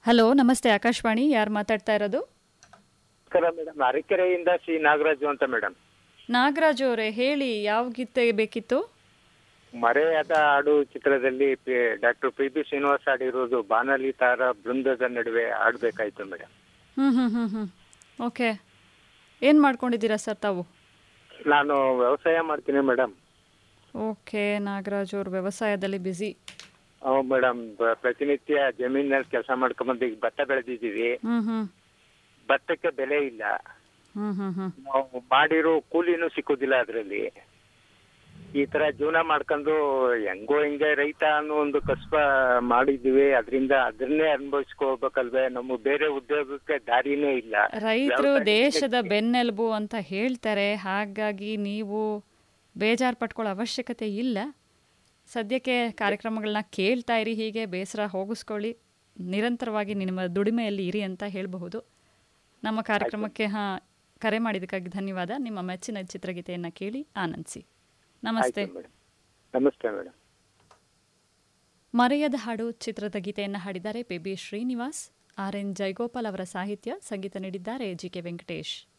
hello ನಮಸ್ತೆ ಆಕಾಶವಾಣಿ ಯಾರು ಮಾತಾಡ್ತಾ ಇರೋದು ನಮಸ್ಕಾರ ಮೇಡಮ್ ಅರಕೆರೆಯಿಂದ ಸಿ ನಾಗರಾಜು ಅಂತ ಮೇಡಮ್ ನಾಗರಾಜು ಅವರೇ ಹೇಳಿ ಯಾವ ಗೀತೆ ಬೇಕಿತ್ತು ಮರೆಯಾದ ಹಾಡು ಚಿತ್ರದಲ್ಲಿ ಡಾಕ್ಟರ್ ಪಿ ಬಿ ಶ್ರೀನಿವಾಸ್ ಹಾಡಿರೋದು ಬಾನಲಿ ತಾರ ಬೃಂದದ ನಡುವೆ ಆಡ್ಬೇಕಾಯ್ತು ಮೇಡಮ್ ಹ್ಞೂ ಹ್ಞೂ ಹ್ಞೂ ಹ್ಞೂ ಓಕೆ ಏನು ಮಾಡ್ಕೊಂಡಿದ್ದೀರಾ ಸರ್ ತಾವು ನಾನು ವ್ಯವಸಾಯ ಮಾಡ್ತೀನಿ ಮೇಡಮ್ ಓಕೆ ನಾಗರಾಜು ಅವ್ರು ವ್ಯವಸಾಯದಲ್ಲಿ ಬ್ಯುಸಿ ಹ್ಞೂ ಮೇಡಮ್ ಪ್ರತಿನಿತ್ಯ ಜಮೀನಲ್ಲಿ ಕೆಲಸ ಮಾಡ್ಕೊಂಬಂದು ಈಗ ಭತ್ತ ಬೆಳೆದಿದ್ದೀವಿ ಹ್ಞೂ ಹ್ಞೂ ಭತ್ತಕ್ಕೆ ಬೆಲೆ ಇಲ್ಲ ಹ್ಞೂ ಹ್ಞೂ ಹ್ಞೂ ನಾವು ಮಾಡಿರೋ ಕೂಲಿನೂ ಸಿಕ್ಕೋದಿಲ್ಲ ಅದರಲ್ಲಿ ಈ ತರ ಜೀವನ ಮಾಡ್ಕೊಂಡು ಹೆಂಗೋ ಹಿಂಗೆ ರೈತ ಅನ್ನೋ ಒಂದು ಕಸ್ಬ ಮಾಡಿದ್ವಿ ಅದರಿಂದ ಅದನ್ನೇ ಅನುಭವಿಸ್ಕೋಬೇಕಲ್ವೇ ನಮ್ಮ ಬೇರೆ ಉದ್ಯೋಗಕ್ಕೆ ದಾರಿನೇ ಇಲ್ಲ ರೈತರು ವ್ಯವಸಾಯ- ದೇಶದ ಬೆನ್ನೆಲುಬು ಅಂತ ಹೇಳ್ತಾರೆ ಹಾಗಾಗಿ ನೀವು ಬೇಜಾರು ಪಟ್ಕೊಳ್ಳೋ ಅವಶ್ಯಕತೆ ಇಲ್ಲ ಸದ್ಯಕ್ಕೆ ಕಾರ್ಯಕ್ರಮಗಳನ್ನ ಕೇಳ್ತಾ ಇರಿ ಹೀಗೆ ಬೇಸರ ಹೋಗಿಸ್ಕೊಳ್ಳಿ ನಿರಂತರವಾಗಿ ನಿಮ್ಮ ದುಡಿಮೆಯಲ್ಲಿ ಇರಿ ಅಂತ ಹೇಳಬಹುದು ನಮ್ಮ ಕಾರ್ಯಕ್ರಮಕ್ಕೆ ಹಾಂ ಕರೆ ಮಾಡಿದ್ದಕ್ಕಾಗಿ ಧನ್ಯವಾದ ನಿಮ್ಮ ಮೆಚ್ಚಿನ ಚಿತ್ರಗೀತೆಯನ್ನು ಕೇಳಿ ಆನಂದಿಸಿ ನಮಸ್ತೆ ಆಯ್ತು ಮೇಡಮ್ ನಮಸ್ತೆ ಮೇಡಮ್ ಮರೆಯದ ಹಾಡು ಚಿತ್ರದ ಗೀತೆಯನ್ನು ಹಾಡಿದ್ದಾರೆ P B Srinivas R N Jayagopal ಅವರ ಸಾಹಿತ್ಯ ಸಂಗೀತ ನೀಡಿದ್ದಾರೆ ಜಿ ಕೆ ವೆಂಕಟೇಶ್